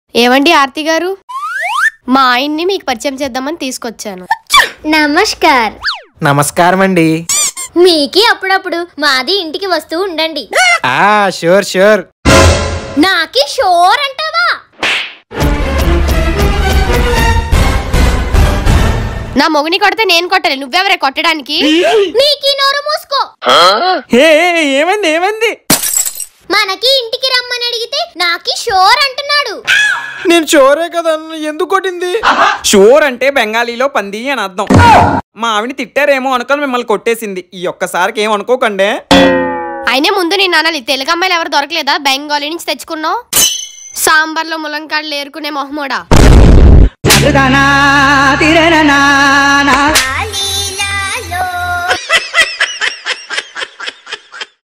ఏమండి ఆర్తి గారు మా ఆయన్ని మీకు పరిచయం చేద్దామని తీసుకొచ్చాను నమస్కార్ నమస్కారం అండి మీకి అప్పుడప్పుడు మాది ఇంటికి వస్తూ ఉండండి ఆ షూర్ షూర్ నాకి షోర్ అంటావా నా మొగుని కొడితే నేను కొట్టాలి నువ్వెవరే కొట్టడానికి నీకి నోరు మూసుకో హే ఏమైంది ఏమైంది మనకి ఇంటికి రమ్మని అడిగితే నాకి షోర్ అంటున్నాడు నేను షోరే కదా ఎందుకు కొట్టింది షోర్ అంటే బెంగాలీలో పంది అని అర్థం మా ఆవిని తిట్టారేమో అనుకొని మిమ్మల్ని కొట్టేసింది ఈ ఒక్కసారికి ఏం అనుకోకండి అయినా ముందు నేను అనాలి తెలుగు అమ్మాయిలు ఎవరు దొరకలేదా బెంగాలీ నుంచి తెచ్చుకున్నావు సాంబార్లో ములంకాడలు ఏరుకునే మొహమోడా